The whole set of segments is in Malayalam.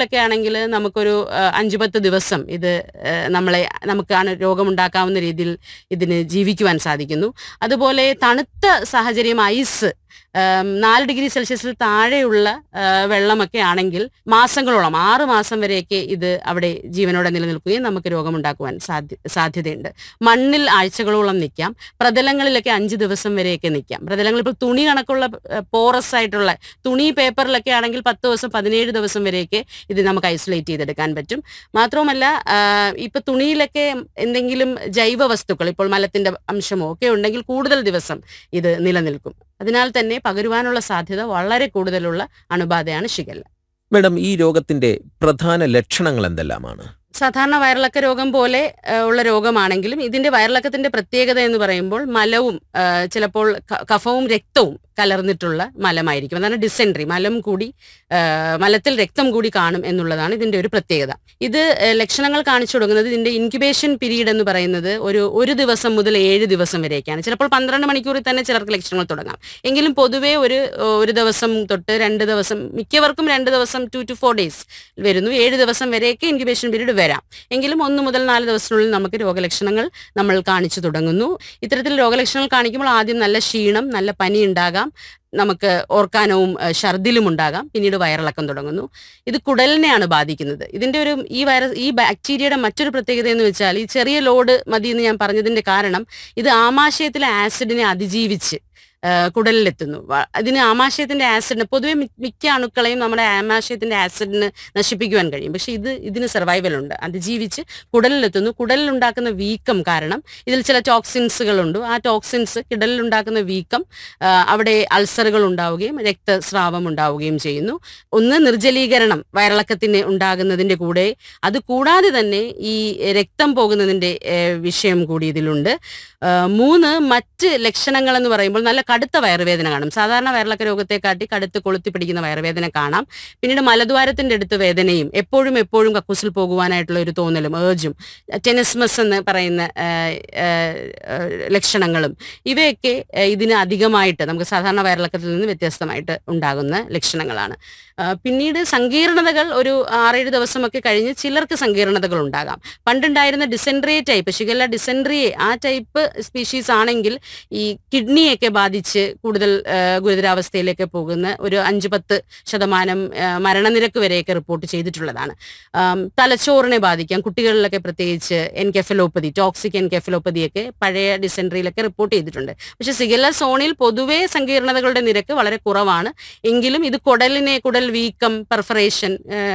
കുട്ടികളിലൊക്കെ ആണെങ്കിൽ നമുക്കൊരു ആ, അഞ്ച് പത്ത് ദിവസം ഇത് ആ, നമ്മളെ നമുക്കാണ് രോഗമുണ്ടാക്കാവുന്ന രീതിയിൽ ഇതിന് ജീവിക്കുവാൻ സാധിക്കുന്നു അതുപോലെ തണുത്ത സാഹചര്യം ഐസ് ആം, നാല് ഡിഗ്രി സെൽഷ്യസിൽ താഴെയുള്ള ആ, വെള്ളമൊക്കെ ആണെങ്കിൽ മാസങ്ങളോളം ആറ് മാസം വരെയൊക്കെ ഇത് അവിടെ ജീവനോടെ നിലനിൽക്കുകയും നമുക്ക് രോഗമുണ്ടാക്കുവാൻ സാധ്യ സാധ്യതയുണ്ട് മണ്ണിൽ ആഴ്ചകളോളം നിൽക്കാം പ്രതലങ്ങളിലൊക്കെ അഞ്ച് ദിവസം വരെയൊക്കെ നിൽക്കാം പ്രതലങ്ങൾ ഇപ്പോൾ തുണി കണക്കുള്ള പോറസ് ആയിട്ടുള്ള തുണി പേപ്പറിലൊക്കെ ആണെങ്കിൽ പത്ത് ദിവസം പതിനേഴ് ദിവസം വരെയൊക്കെ ഇത് നമുക്ക് ഐസൊലേറ്റ് ചെയ്തെടുക്കാൻ പറ്റും മാത്രവുമല്ല ആ, ഇപ്പൊ തുണിയിലൊക്കെ എന്തെങ്കിലും ജൈവ വസ്തുക്കൾ ഇപ്പോൾ മലത്തിന്റെ അംശമോ ഒക്കെ ഉണ്ടെങ്കിൽ കൂടുതൽ ദിവസം ഇത് നിലനിൽക്കും അതിനാൽ തന്നെ പകരുവാനുള്ള സാധ്യത വളരെ കൂടുതലുള്ള അണുബാധയാണ് ഷിഗല്ല മാഡം ഈ രോഗത്തിന്റെ പ്രധാന ലക്ഷണങ്ങൾ എന്തെല്ലാമാണ് സാധാരണ വയറിളക്ക രോഗം പോലെ ആ, ഉള്ള രോഗമാണെങ്കിലും ഇതിന്റെ വയറിളക്കത്തിന്റെ പ്രത്യേകത എന്ന് പറയുമ്പോൾ മലവും ആ, ചിലപ്പോൾ ക- കഫവും രക്തവും കലർന്നിട്ടുള്ള മലമായിരിക്കും അതാണ് ഡിസെൻട്രി മലം കൂടി ആ, മലത്തിൽ രക്തം കൂടി കാണും എന്നുള്ളതാണ് ഇതിന്റെ ഒരു പ്രത്യേകത ഇത് ആ, ലക്ഷണങ്ങൾ കാണിച്ചു തുടങ്ങുന്നത് ഇതിന്റെ ഇൻക്യുബേഷൻ പീരീഡ് എന്ന് പറയുന്നത് ഒരു ഒരു ദിവസം മുതൽ ഏഴ് ദിവസം വരെയൊക്കെയാണ് ചിലപ്പോൾ പന്ത്രണ്ട് മണിക്കൂറിൽ തന്നെ ചിലർക്ക് ലക്ഷണങ്ങൾ തുടങ്ങാം എങ്കിലും പൊതുവേ ഒരു ഒരു ദിവസം തൊട്ട് രണ്ട് ദിവസം മിക്കവർക്കും രണ്ട് ദിവസം ടു ടു ഫോർ ഡേയ്സ് വരുന്നു ഏഴ് ദിവസം വരെയൊക്കെ ഇൻക്യുബേഷൻ പീരീഡ് വരാം എങ്കിലും ഒന്ന് മുതൽ നാല് ദിവസത്തിനുള്ളിൽ നമുക്ക് രോഗലക്ഷണങ്ങൾ നമ്മൾ കാണിച്ചു തുടങ്ങുന്നു ഇത്തരത്തിൽ രോഗലക്ഷണങ്ങൾ കാണിക്കുമ്പോൾ ആദ്യം നല്ല ക്ഷീണം നല്ല പനി ഉണ്ടാകാം നമുക്ക് ഓർക്കാനവും ഏഹ്, ഛർദിലും ഉണ്ടാകാം പിന്നീട് വയറിളക്കം തുടങ്ങുന്നു ഇത് കുടലിനെയാണ് ബാധിക്കുന്നത് ഇതിന്റെ ഒരു ഈ വൈറസ് ഈ ബാക്ടീരിയയുടെ മറ്റൊരു പ്രത്യേകത എന്ന് വെച്ചാൽ ഈ ചെറിയ ലോഡ് മതി എന്ന് ഞാൻ പറഞ്ഞതിന്റെ കാരണം ഇത് ആമാശയത്തിലെ ആസിഡിനെ അതിജീവിച്ച് ആ, കുടലിലെത്തുന്നു വ- അതിന് ആമാശയത്തിന്റെ ആസിഡിന് പൊതുവെ മി- മിക്ക അണുക്കളെയും നമ്മുടെ ആമാശയത്തിന്റെ ആസിഡിന് നശിപ്പിക്കുവാൻ കഴിയും പക്ഷെ ഇത് ഇതിന് സർവൈവൽ ഉണ്ട് അതിജീവിച്ച് കുടലിലെത്തുന്നു കുടലിൽ ഉണ്ടാക്കുന്ന വീക്കം കാരണം ഇതിൽ ചില ടോക്സിൻസുകളുണ്ട് ആ ടോക്സിൻസ് കിടലിൽ ഉണ്ടാക്കുന്ന വീക്കം ആ, അവിടെ അൾസറുകൾ ഉണ്ടാവുകയും രക്തസ്രാവം ഉണ്ടാവുകയും ചെയ്യുന്നു ഒന്ന് നിർജ്ജലീകരണം വയറിളക്കത്തിന് ഉണ്ടാകുന്നതിന്റെ കൂടെ അത് കൂടാതെ തന്നെ ഈ രക്തം പോകുന്നതിന്റെ ഏഹ്, വിഷയം കൂടി ഇതിലുണ്ട് ആ, മൂന്ന് മറ്റ് ലക്ഷണങ്ങൾ എന്ന് പറയുമ്പോൾ നല്ല കടുത്ത വയറുവേദന കാണും സാധാരണ വയറിളക്ക രോഗത്തെക്കാട്ടി കടുത്ത് കൊളുത്തി പിടിക്കുന്ന വയറുവേദന കാണാം പിന്നീട് മലദ്വാരത്തിന്റെ അടുത്ത് വേദനയും എപ്പോഴും എപ്പോഴും കക്കൂസിൽ പോകുവാനായിട്ടുള്ള ഒരു തോന്നലും ഏർജും ടെനസ്മസ് എന്ന് പറയുന്ന ആ, ആ, ആ, ലക്ഷണങ്ങളും ഇവയൊക്കെ ആ, ഇതിന് അധികമായിട്ട് നമുക്ക് സാധാരണ വയറിളക്കത്തിൽ നിന്ന് വ്യത്യസ്തമായിട്ട് ഉണ്ടാകുന്ന ലക്ഷണങ്ങളാണ് ആ, പിന്നീട് സങ്കീർണതകൾ ഒരു ആറേഴ് ദിവസമൊക്കെ കഴിഞ്ഞ് ചിലർക്ക് സങ്കീർണതകൾ ഉണ്ടാകാം പണ്ടുണ്ടായിരുന്ന ഡിസെൻട്രിയെ ടൈപ്പ് ഷിഗല്ല ഡിസെൻട്രിയെ ആ ടൈപ്പ് സ്പീഷീസ് ആണെങ്കിൽ ഈ കിഡ്നിയൊക്കെ ബാധിച്ച് കൂടുതൽ ആ, ഗുരുതരാവസ്ഥയിലേക്ക് പോകുന്ന ഒരു അഞ്ച് പത്ത് ശതമാനം ആ, മരണനിരക്ക് വരെയൊക്കെ റിപ്പോർട്ട് ചെയ്തിട്ടുള്ളതാണ് ആം, തലച്ചോറിനെ ബാധിക്കാം കുട്ടികളിലൊക്കെ പ്രത്യേകിച്ച് എൻകെഫലോപ്പതി ടോക്സിക് എൻകെഫലോപ്പതിയൊക്കെ പഴയ ഡിസെൻട്രിയിലൊക്കെ റിപ്പോർട്ട് ചെയ്തിട്ടുണ്ട് പക്ഷെ സിഗല്ല സോണിൽ പൊതുവേ സങ്കീർണതകളുടെ നിരക്ക് വളരെ കുറവാണ് എങ്കിലും ഇത് കുടലിനെ കുടൽ വീക്കം പെർഫറേഷൻ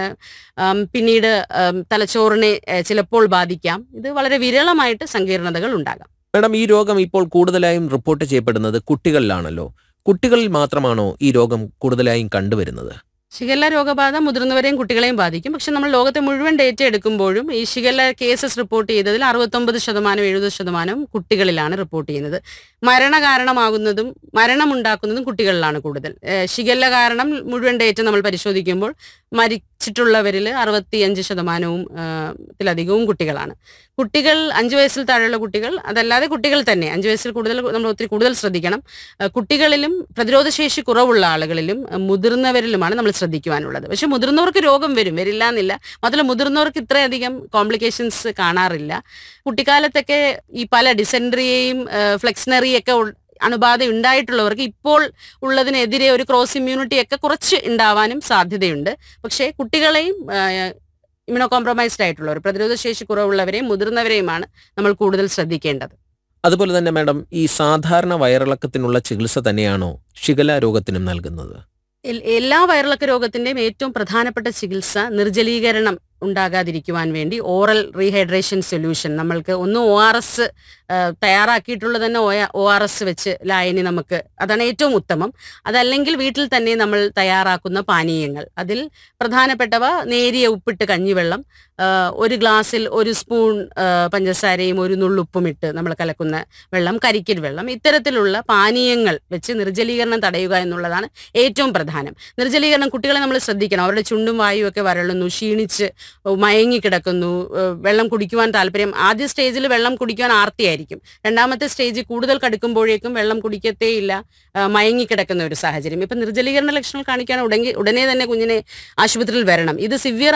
പിന്നീട് ആം, തലച്ചോറിനെ ഏഹ്, ചിലപ്പോൾ ബാധിക്കാം ഇത് വളരെ വിരളമായിട്ട് സങ്കീർണതകൾ ഉണ്ടാകാം മാഡം ഈ രോഗം ഇപ്പോൾ കൂടുതലായും റിപ്പോർട്ട് ചെയ്യപ്പെടുന്നത് കുട്ടികളിലാണല്ലോ കുട്ടികളിൽ മാത്രമാണോ ഈ രോഗം കൂടുതലായും കണ്ടുവരുന്നത് ഷിഗല്ല രോഗബാധ മുതിർന്നവരെയും കുട്ടികളെയും ബാധിക്കും പക്ഷെ നമ്മൾ ലോകത്തെ മുഴുവൻ ഡേറ്റ എടുക്കുമ്പോഴും ഈ ഷിഗല്ല കേസസ് റിപ്പോർട്ട് ചെയ്തതിൽ അറുപത്തൊമ്പത് ശതമാനം എഴുപത് ശതമാനം കുട്ടികളിലാണ് റിപ്പോർട്ട് ചെയ്യുന്നത് മരണ കാരണമാകുന്നതും മരണമുണ്ടാക്കുന്നതും കുട്ടികളിലാണ് കൂടുതൽ ഏഹ് ഷിഗല്ല കാരണം മുഴുവൻ ഡേറ്റ നമ്മൾ പരിശോധിക്കുമ്പോൾ മരിച്ചിട്ടുള്ളവരിൽ അറുപത്തിയഞ്ച് ശതമാനവും ഏഹ്, ത്തിലധികവും കുട്ടികളാണ് കുട്ടികൾ അഞ്ച് വയസ്സിൽ താഴെയുള്ള കുട്ടികൾ അതല്ലാതെ കുട്ടികൾ തന്നെ അഞ്ച് വയസ്സിൽ കൂടുതൽ നമ്മൾ ഒത്തിരി കൂടുതൽ ശ്രദ്ധിക്കണം ഏഹ് കുട്ടികളിലും പ്രതിരോധശേഷി കുറവുള്ള ആളുകളിലും ഏഹ് മുതിർന്നവരിലുമാണ് നമ്മൾ ശ്രദ്ധിക്കുവാനുള്ളത് പക്ഷെ മുതിർന്നവർക്ക് രോഗം വരും വരില്ല എന്നില്ല മാത്രമല്ല മുതിർന്നവർക്ക് ഇത്രയധികം കോംപ്ലിക്കേഷൻസ് കാണാറില്ല കുട്ടിക്കാലത്തൊക്കെ ഈ പല ഡിസെൻട്രിയെയും ഫ്ലെക്സിനറിയൊക്കെ അണുബാധ ഉണ്ടായിട്ടുള്ളവർക്ക് ഇപ്പോൾ ഉള്ളതിനെതിരെ ഒരു ക്രോസ് ഇമ്മ്യൂണിറ്റി ഒക്കെ കുറച്ച് ഉണ്ടാവാനും സാധ്യതയുണ്ട് പക്ഷേ കുട്ടികളെയും ഇമ്യൂണോ കോംപ്രമൈസ്ഡ് ആയിട്ടുള്ളവർ പ്രതിരോധശേഷി കുറവുള്ളവരെയും മുതിർന്നവരെയുമാണ് നമ്മൾ കൂടുതൽ ശ്രദ്ധിക്കേണ്ടത് അതുപോലെ തന്നെ മാഡം ഈ സാധാരണ വയറിളക്കത്തിനുള്ള ചികിത്സ തന്നെയാണോ ഷിഗല രോഗത്തിനും നൽകുന്നത് എൽ- എല്ലാ വയറിളക്ക രോഗത്തിന്റെയും ഏറ്റവും പ്രധാനപ്പെട്ട ചികിത്സ നിർജ്ജലീകരണം ഉണ്ടാകാതിരിക്കുവാൻ വേണ്ടി ഓറൽ റീഹൈഡ്രേഷൻ സൊല്യൂഷൻ നമ്മൾക്ക് ഒന്ന് ഒ ആർ എസ് തയ്യാറാക്കിയിട്ടുള്ളത് തന്നെ ഒ ആർ എസ് വെച്ച് ലായനി നമുക്ക് അതാണ് ഏറ്റവും ഉത്തമം അതല്ലെങ്കിൽ വീട്ടിൽ തന്നെ നമ്മൾ തയ്യാറാക്കുന്ന പാനീയങ്ങൾ അതിൽ പ്രധാനപ്പെട്ടവ നേരിയ ഉപ്പിട്ട് കഞ്ഞിവെള്ളം ആ, ഒരു ഗ്ലാസ്സിൽ ഒരു സ്പൂൺ ആ, പഞ്ചസാരയും ഒരു നുള്ളുപ്പും ഇട്ട് നമ്മൾ കലക്കുന്ന വെള്ളം കരിക്കിൽ വെള്ളം ഇത്തരത്തിലുള്ള പാനീയങ്ങൾ വെച്ച് നിർജ്ജലീകരണം തടയുക എന്നുള്ളതാണ് ഏറ്റവും പ്രധാനം നിർജ്ജലീകരണം കുട്ടികളെ നമ്മൾ ശ്രദ്ധിക്കണം അവരുടെ ചുണ്ടും വായും ഒക്കെ വരളുന്നു ക്ഷീണിച്ച് മയങ്ങിക്കിടക്കുന്നു ഏഹ് വെള്ളം കുടിക്കുവാൻ താല്പര്യം ആദ്യ സ്റ്റേജിൽ വെള്ളം കുടിക്കുവാൻ ആർത്തിയായിരിക്കും രണ്ടാമത്തെ സ്റ്റേജ് കൂടുതൽ കടുക്കുമ്പോഴേക്കും വെള്ളം കുടിക്കത്തേയില്ല ഏഹ് മയങ്ങിക്കിടക്കുന്ന ഒരു സാഹചര്യം ഇപ്പം നിർജ്ജലീകരണ ലക്ഷണങ്ങൾ കാണിക്കാൻ ഉടനെ ഉടനെ തന്നെ കുഞ്ഞിനെ ആശുപത്രിയിൽ വരണം ഇത് സിവിയർ